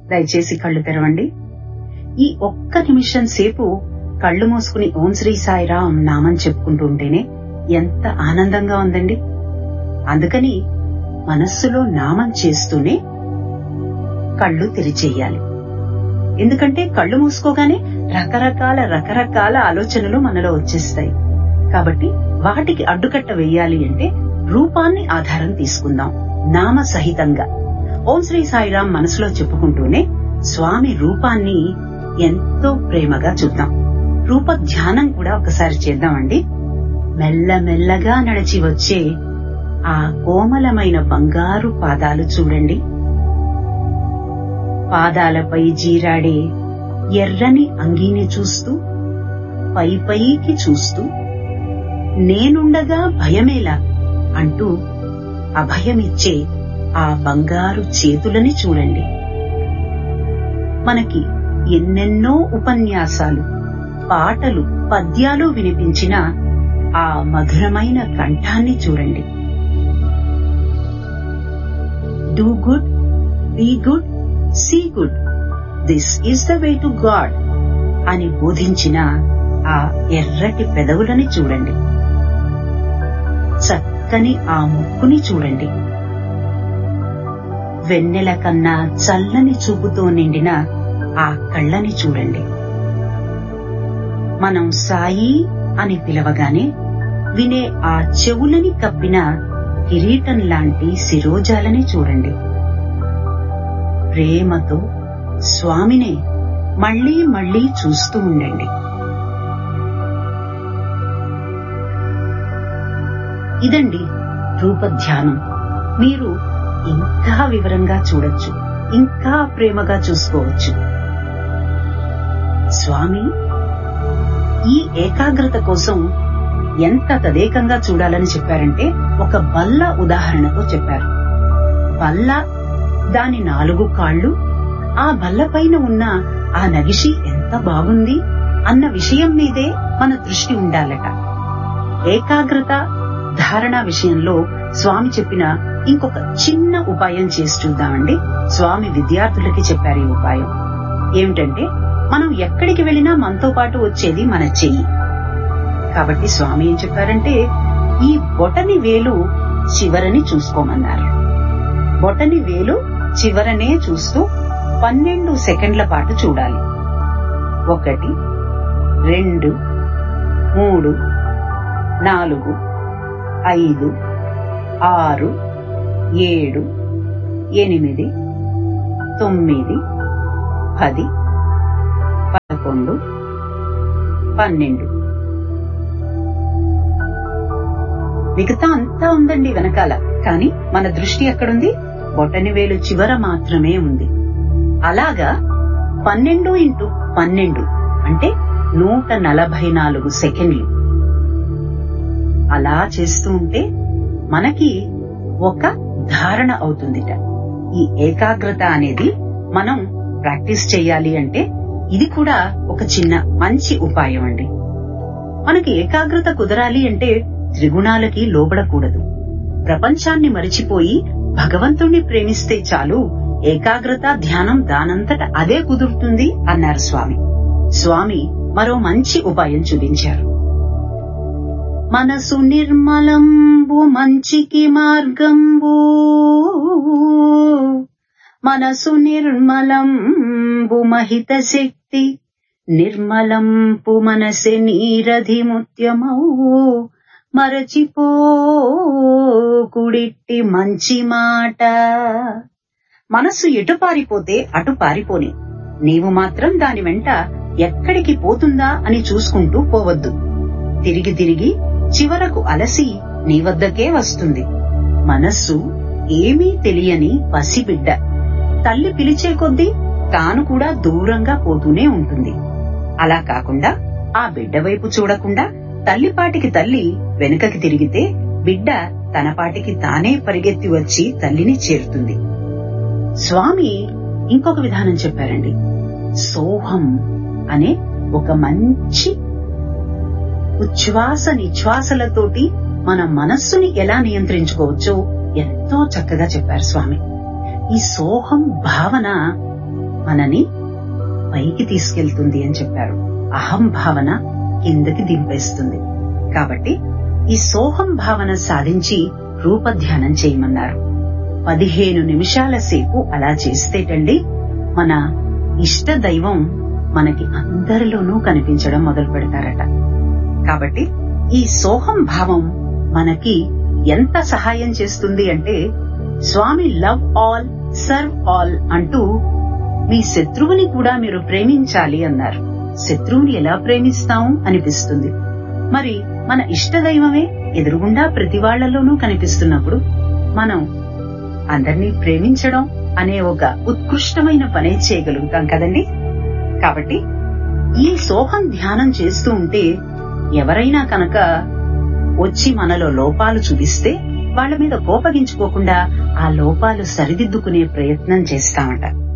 దయచేసి కళ్ళు తెరవండి ఈ ఒక్క నిమిషం సేపు కళ్ళు మూసుకుని ఓం శ్రీ సాయిరాం నామం చెప్పుకుంటూ ఉంటేనే ఎంత ఆనందంగా ఉందండి అందుకని మనస్సులో నామం చేస్తూనే కళ్ళు తెరిచేయాలి ఎందుకంటే కళ్ళు మూసుకోగానే రకరకాల రకరకాల ఆలోచనలు మనలో వచ్చేస్తాయి కాబట్టి వాటికి అడ్డుకట్ట వేయాలి అంటే రూపాన్ని ఆధారం తీసుకుందాం నామ సహితంగా ఓం శ్రీ సాయిరాం మనసులో చెప్పుకుంటూనే స్వామి రూపాన్ని ఎంతో ప్రేమగా చూద్దాం రూప ధ్యానం కూడా ఒకసారి చేద్దామండి మెల్లమెల్లగా నడిచి వచ్చే ఆ కోమలమైన బంగారు పాదాలు చూడండి పాదాలపై జీరాడే ఎర్రని అంగీని చూస్తూ పై పైకి చూస్తూ నేనుండగా భయమేలా అంటూ అభయమిచ్చే ఆ బంగారు చేతులని చూడండి మనకి ఎన్నెన్నో ఉపన్యాసాలు పాటలు పద్యాలు వినిపించిన ఆ మధురమైన కంఠాన్ని చూడండి do good be good see good this is the way to God అని బోధించిన ఆ ఎర్రటి పెదవులని చూడండి చక్కని ఆ ముక్కుని చూడండి వెన్నెల కన్నా చల్లని చూపుతో నిండిన ఆ కళ్ళని చూడండి మనం సాయి అని పిలవగానే వినే ఆ చెవులని కప్పిన కిరీటం లాంటి శిరోజాలని చూడండి ప్రేమతో స్వామినే మళ్లీ మళ్లీ చూస్తూ ఉండండి ఇదండి రూపధ్యానం మీరు ఇంకా వివరంగా చూడొచ్చు ఇంకా ప్రేమగా చూసుకోవచ్చు స్వామి ఈ ఏకాగ్రత కోసం ఎంత తదేకంగా చూడాలని చెప్పారంటే ఒక బల్ల ఉదాహరణతో చెప్పారు బల్ల దాని నాలుగు కాళ్ళు ఆ బల్ల పైన ఉన్న ఆ నగిషి ఎంత బాగుంది అన్న విషయం మీదే మన దృష్టి ఉండాలట ఏకాగ్రత ధారణ విషయంలో స్వామి చెప్పిన ఇంకొక చిన్న ఉపాయం చేసి చూద్దామండి స్వామి విద్యార్థులకి చెప్పారు ఈ ఉపాయం ఏమిటంటే మనం ఎక్కడికి వెళ్ళినా మనతో పాటు వచ్చేది మన చెయ్యి కాబట్టి స్వామి ఏం చెప్పారంటే ఈ బొటని వేలు చివరని చూసుకోమన్నారు బొటని వేలు చివరనే చూస్తూ పన్నెండు సెకండ్ల పాటు చూడాలి ఒకటి రెండు మూడు నాలుగు ఐదు ఆరు ఏడు ఎనిమిది తొమ్మిది పది పదకొండు పన్నెండు మిగతా అంతా ఉందండి వెనకాల కానీ మన దృష్టి ఎక్కడుంది బొటని వేలు చివర మాత్రమే ఉంది అలాగా పన్నెండు ఇంటూ పన్నెండు అంటే నూట నలభై నాలుగు సెకండ్లు అలా చేస్తూ ఉంటే మనకి ఒక ధారణ అవుతుందిట ఈ ఏకాగ్రత అనేది మనం ప్రాక్టీస్ చేయాలి అంటే ఇది కూడా ఒక చిన్న మంచి ఉపాయం అండి మనకి ఏకాగ్రత కుదరాలి అంటే త్రిగుణాలకి లోబడకూడదు ప్రపంచాన్ని మరిచిపోయి భగవంతుణ్ణి ప్రేమిస్తే చాలు ఏకాగ్రత ధ్యానం దానంతట అదే కుదురుతుంది అన్నారు స్వామి స్వామి మరో మంచి ఉపాయం చూపించారు మనసు నిర్మలంబు మంచికి మార్గంబు మనసు నిర్మలంబు మహిత శక్తి నిర్మలంపు మనసె నీరధి ముత్యమౌ మరచిపో కుడిట్టి మంచి మాట మనసు ఎటు పారిపోతే అటు పారిపోని నీవు మాత్రం దాని వెంట ఎక్కడికి పోతుందా అని చూసుకుంటూ పోవద్దు తిరిగి తిరిగి చివరకు అలసి నీ వద్దకే వస్తుంది మనస్సు ఏమీ తెలియని పసిబిడ్డ తల్లి పిలిచే కొద్దీ తాను కూడా దూరంగా పోతూనే ఉంటుంది అలా కాకుండా ఆ బిడ్డ వైపు చూడకుండా తల్లిపాటికి తల్లి వెనుకకి తిరిగితే బిడ్డ తన పాటికి తానే పరిగెత్తి వచ్చి తల్లిని చేరుతుంది స్వామి ఇంకొక విధానం చెప్పారండి సోహం అనే ఒక మంచి ఉచ్ఛ్వాస నిశ్వాసలతోటి మన మనస్సుని ఎలా నియంత్రించుకోవచ్చో ఎంతో చక్కగా చెప్పారు స్వామి ఈ సోహం భావన మనని పైకి తీసుకెళ్తుంది అని చెప్పారు అహం భావన కిందకి దింపేస్తుంది కాబట్టి ఈ సోహం భావన సాధించి రూపధ్యానం చేయమన్నారు పదిహేను నిమిషాల సేపు అలా చేస్తేటండి మన ఇష్ట దైవం మనకి అందరిలోనూ కనిపించడం మొదలు పెడతారట కాబట్టి ఈ సోహం భావం మనకి ఎంత సహాయం చేస్తుంది అంటే Swami love all serve all అంటూ మీ శత్రువుని కూడా మీరు ప్రేమించాలి అన్నారు శత్రువుని ఎలా ప్రేమిస్తాం అనిపిస్తుంది మరి మన ఇష్టదైవమే ఎదురుగుండా ప్రతి వాళ్లలోనూ కనిపిస్తున్నప్పుడు మనం అందరినీ ప్రేమించడం అనే ఒక ఉత్కృష్టమైన పనే చేయగలుగుతాం కదండి కాబట్టి ఈ సోహం ధ్యానం చేస్తూ ఉంటే ఎవరైనా కనుక వచ్చి మనలో లోపాలు చూపిస్తే వాళ్ళ మీద కోపగించుకోకుండా ఆ లోపాలు సరిదిద్దుకునే ప్రయత్నం చేస్తామట